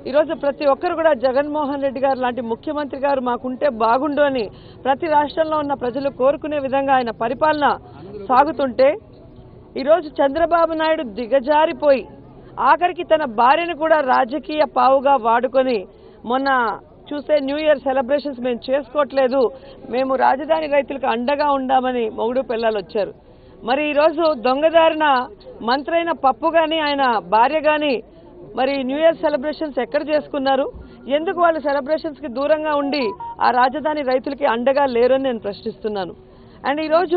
ఈరోజు ప్రతి ఒక్కరు కూడా జగన్మోహన్ రెడ్డి గారు లాంటి ముఖ్యమంత్రి గారు మాకుంటే బాగుండు అని ప్రతి రాష్ట్రంలో ఉన్న ప్రజలు కోరుకునే విధంగా ఆయన పరిపాలన సాగుతుంటే ఈరోజు చంద్రబాబు నాయుడు దిగజారిపోయి ఆఖరికి తన భార్యను కూడా రాజకీయ పావుగా వాడుకొని మొన్న చూస్తే న్యూ ఇయర్ సెలబ్రేషన్స్ మేము చేసుకోవట్లేదు మేము రాజధాని రైతులకు అండగా ఉండామని మొగుడు పిల్లలు వచ్చారు మరి ఈరోజు దొంగదారిన మంత్రైన పప్పు కానీ ఆయన భార్య కానీ మరి న్యూ ఇయర్ సెలబ్రేషన్స్ ఎక్కడ చేసుకున్నారు ఎందుకు వాళ్ళు సెలబ్రేషన్స్కి దూరంగా ఉండి ఆ రాజధాని రైతులకి అండగా లేరు అని నేను ప్రశ్నిస్తున్నాను అండ్ ఈరోజు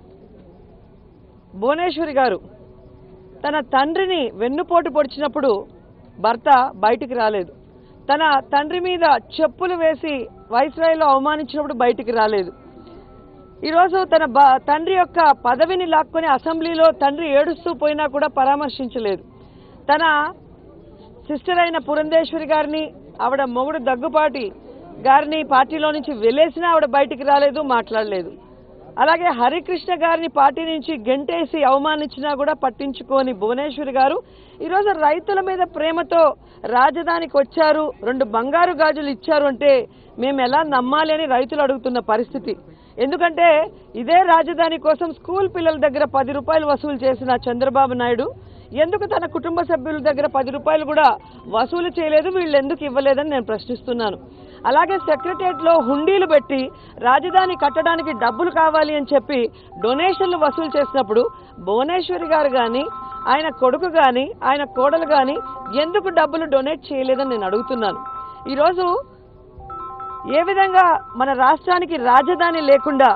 భువనేశ్వరి గారు తన తండ్రిని వెన్నుపోటు పొడిచినప్పుడు భర్త బయటికి రాలేదు తన తండ్రి మీద చెప్పులు వేసి వైస్రాయిలో అవమానించినప్పుడు బయటికి రాలేదు ఈరోజు తన బ- తండ్రి యొక్క పదవిని లాక్కొని అసెంబ్లీలో తండ్రి ఏడుస్తూ పోయినా కూడా పరామర్శించలేదు తన సిస్టర్ అయిన పురంధేశ్వరి గారిని ఆవిడ మొగుడు దగ్గుపాటి గారిని పార్టీలో నుంచి వెలేసినా ఆవిడ బయటికి రాలేదు మాట్లాడలేదు అలాగే హరికృష్ణ గారిని పార్టీ నుంచి గెంటేసి అవమానించినా కూడా పట్టించుకోని భువనేశ్వరి గారు ఈరోజు రైతుల మీద ప్రేమతో రాజధానికి వచ్చారు రెండు బంగారు గాజులు ఇచ్చారు అంటే మేము ఎలా నమ్మాలి అని రైతులు అడుగుతున్న పరిస్థితి ఎందుకంటే ఇదే రాజధాని కోసం స్కూల్ పిల్లల దగ్గర పది రూపాయలు వసూలు చేసిన చంద్రబాబు నాయుడు ఎందుకు తన కుటుంబ సభ్యుల దగ్గర పది రూపాయలు కూడా వసూలు చేయలేదు వీళ్ళు ఎందుకు ఇవ్వలేదని నేను ప్రశ్నిస్తున్నాను అలాగే సెక్రటరియట్లో హుండీలు పెట్టి రాజధాని కట్టడానికి డబ్బులు కావాలి అని చెప్పి డొనేషన్లు వసూలు చేసినప్పుడు భువనేశ్వరి గారు కానీ ఆయన కొడుకు కానీ ఆయన కోడలు కానీ ఎందుకు డబ్బులు డొనేట్ చేయలేదని నేను అడుగుతున్నాను ఈరోజు ఏ విధంగా మన రాష్ట్రానికి రాజధాని లేకుండా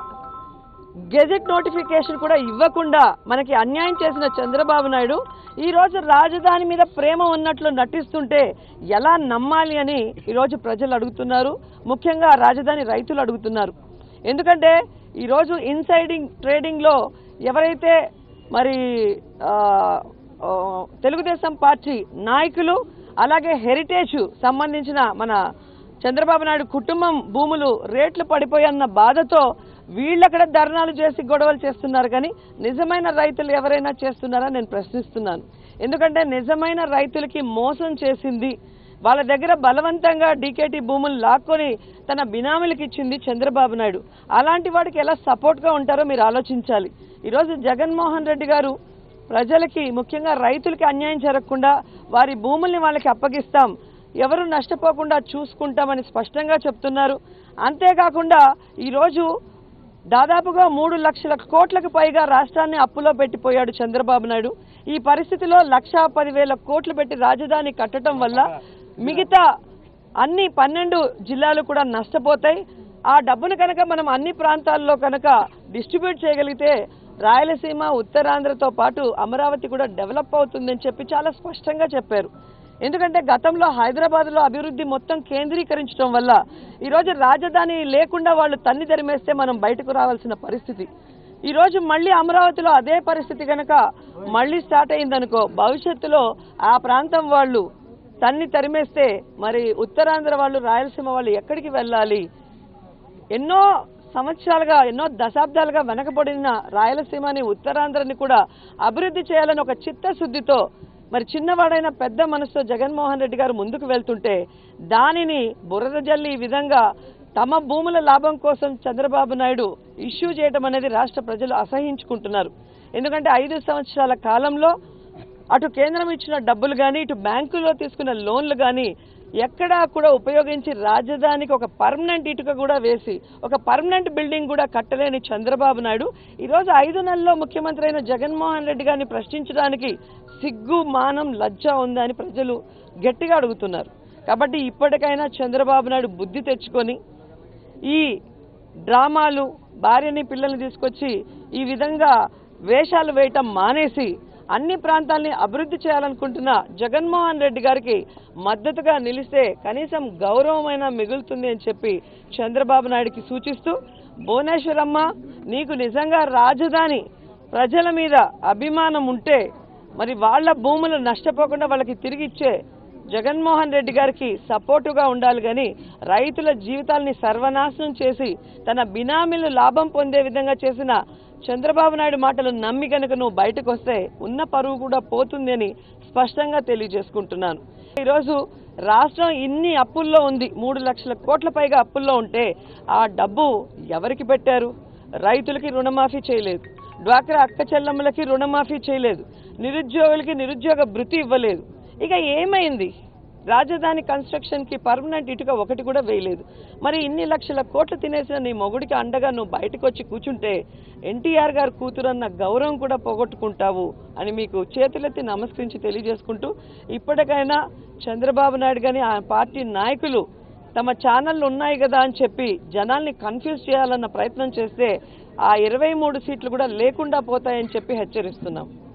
గెజెట్ నోటిఫికేషన్ కూడా ఇవ్వకుండా మనకి అన్యాయం చేసిన చంద్రబాబు నాయుడు ఈ రోజు రాజధాని మీద ప్రేమ ఉన్నట్లు నటిస్తుంటే ఎలా నమ్మాలి అని ఈరోజు ప్రజలు అడుగుతున్నారు ముఖ్యంగా రాజధాని రైతులు అడుగుతున్నారు ఎందుకంటే ఈరోజు ఇన్సైడింగ్ ట్రేడింగ్లో ఎవరైతే మరి ఆ, ఆ, తెలుగుదేశం పార్టీ నాయకులు అలాగే హెరిటేజ్ సంబంధించిన మన చంద్రబాబు నాయుడు కుటుంబం భూములు రేట్లు పడిపోయన్న బాధతో వీళ్ళక్కడ ధర్నాలు చేసి గొడవలు చేస్తున్నారు కానీ నిజమైన రైతులు ఎవరైనా చేస్తున్నారా నేను ప్రశ్నిస్తున్నాను ఎందుకంటే నిజమైన రైతులకి మోసం చేసింది వాళ్ళ దగ్గర బలవంతంగా డీకేటీ భూములు లాక్కొని తన బినామీలకు ఇచ్చింది చంద్రబాబు నాయుడు అలాంటి వాడికి ఎలా సపోర్ట్గా ఉంటారో మీరు ఆలోచించాలి ఈరోజు జగన్మోహన్ రెడ్డి గారు ప్రజలకి ముఖ్యంగా రైతులకి అన్యాయం జరగకుండా వారి భూముల్ని వాళ్ళకి అప్పగిస్తాం ఎవరు నష్టపోకుండా చూసుకుంటామని స్పష్టంగా చెప్తున్నారు అంతేకాకుండా ఈరోజు దాదాపుగా మూడు లక్షల కోట్లకు పైగా రాష్ట్రాన్ని అప్పులో పెట్టిపోయాడు చంద్రబాబు నాయుడు ఈ పరిస్థితిలో లక్షా పదివేల కోట్లు పెట్టి రాజధాని కట్టడం వల్ల మిగతా అన్ని పన్నెండు జిల్లాలు కూడా నష్టపోతాయి ఆ డబ్బును కనుక మనం అన్ని ప్రాంతాల్లో కనుక డిస్ట్రిబ్యూట్ చేయగలిగితే రాయలసీమ ఉత్తరాంధ్రతో పాటు అమరావతి కూడా డెవలప్ అవుతుందని చెప్పి చాలా స్పష్టంగా చెప్పారు ఎందుకంటే గతంలో హైదరాబాద్లో అభివృద్ధి మొత్తం కేంద్రీకరించడం వల్ల ఈరోజు రాజధాని లేకుండా వాళ్ళు తన్ని తరిమేస్తే మనం బయటకు రావాల్సిన పరిస్థితి ఈరోజు మళ్ళీ అమరావతిలో అదే పరిస్థితి కనుక మళ్ళీ స్టార్ట్ అయిందనుకో భవిష్యత్తులో ఆ ప్రాంతం వాళ్ళు తన్ని తరిమేస్తే మరి ఉత్తరాంధ్ర వాళ్ళు రాయలసీమ వాళ్ళు ఎక్కడికి వెళ్ళాలి ఎన్నో సంవత్సరాలుగా ఎన్నో దశాబ్దాలుగా వెనకబడిన రాయలసీమని ఉత్తరాంధ్రని కూడా అభివృద్ధి చేయాలని ఒక చిత్తశుద్ధితో మరి చిన్నవాడైన పెద్ద మనసుతో జగన్మోహన్ రెడ్డి గారు ముందుకు వెళ్తుంటే దానిని బురద జల్లి ఈ విధంగా తమ భూముల లాభం కోసం చంద్రబాబు నాయుడు ఇష్యూ చేయడం అనేది రాష్ట్ర ప్రజలు అసహించుకుంటున్నారు ఎందుకంటే ఐదు సంవత్సరాల కాలంలో అటు కేంద్రం ఇచ్చిన డబ్బులు కానీ ఇటు బ్యాంకులో తీసుకున్న లోన్లు కానీ ఎక్కడా కూడా ఉపయోగించి రాజధానికి ఒక పర్మనెంట్ ఇటుక కూడా వేసి ఒక పర్మనెంట్ బిల్డింగ్ కూడా కట్టలేని చంద్రబాబు నాయుడు ఈరోజు ఐదు నెలల్లో ముఖ్యమంత్రి అయిన జగన్మోహన్ రెడ్డి గారిని ప్రశ్నించడానికి సిగ్గు మానం లజ్జ ఉందా అని ప్రజలు గట్టిగా అడుగుతున్నారు కాబట్టి ఇప్పటికైనా చంద్రబాబు నాయుడు బుద్ధి తెచ్చుకొని ఈ డ్రామాలు భార్యని పిల్లల్ని తీసుకొచ్చి ఈ విధంగా వేషాలు వేయటం మానేసి అన్ని ప్రాంతాల్ని అభివృద్ధి చేయాలనుకుంటున్న జగన్మోహన్ రెడ్డి గారికి మద్దతుగా నిలిస్తే కనీసం గౌరవమైన మిగులుతుంది అని చెప్పి చంద్రబాబు నాయుడికి సూచిస్తూ భువనేశ్వరమ్మ నీకు నిజంగా రాజధాని ప్రజల మీద అభిమానం ఉంటే మరి వాళ్ళ భూములు నష్టపోకుండా వాళ్ళకి తిరిగి ఇచ్చే జగన్మోహన్ రెడ్డి గారికి సపోర్టుగా ఉండాలి కానీ రైతుల జీవితాల్ని సర్వనాశనం చేసి తన బినామీలు లాభం పొందే విధంగా చేసిన చంద్రబాబు నాయుడు మాటలు నమ్మి కనుక నువ్వు బయటకు వస్తే ఉన్న పరువు కూడా పోతుంది అని స్పష్టంగా తెలియజేసుకుంటున్నాను ఈరోజు రాష్ట్రం ఇన్ని అప్పుల్లో ఉంది మూడు లక్షల కోట్ల పైగా అప్పుల్లో ఉంటే ఆ డబ్బు ఎవరికి పెట్టారు రైతులకి రుణమాఫీ చేయలేదు డ్వాక్రా అక్క చెల్లమ్మలకి రుణమాఫీ చేయలేదు నిరుద్యోగులకి నిరుద్యోగ భృతి ఇవ్వలేదు ఇక ఏమైంది రాజధాని కన్స్ట్రక్షన్ కి పర్మనెంట్ ఇటుక ఒకటి కూడా వేయలేదు మరి ఇన్ని లక్షల కోట్లు తినేసిన నీ మొగుడికి అండగా నువ్వు బయటకు వచ్చి కూర్చుంటే ఎన్టీఆర్ గారు కూతురన్న గౌరవం కూడా పోగొట్టుకుంటావు అని మీకు చేతులెత్తి నమస్కరించి తెలియజేసుకుంటూ ఇప్పటికైనా చంద్రబాబు నాయుడు గాని ఆ పార్టీ నాయకులు తమ ఛానళ్ళు ఉన్నాయి కదా అని చెప్పి జనాల్ని కన్ఫ్యూజ్ చేయాలన్న ప్రయత్నం చేస్తే ఆ ఇరవై మూడు సీట్లు కూడా లేకుండా పోతాయని చెప్పి హెచ్చరిస్తున్నాం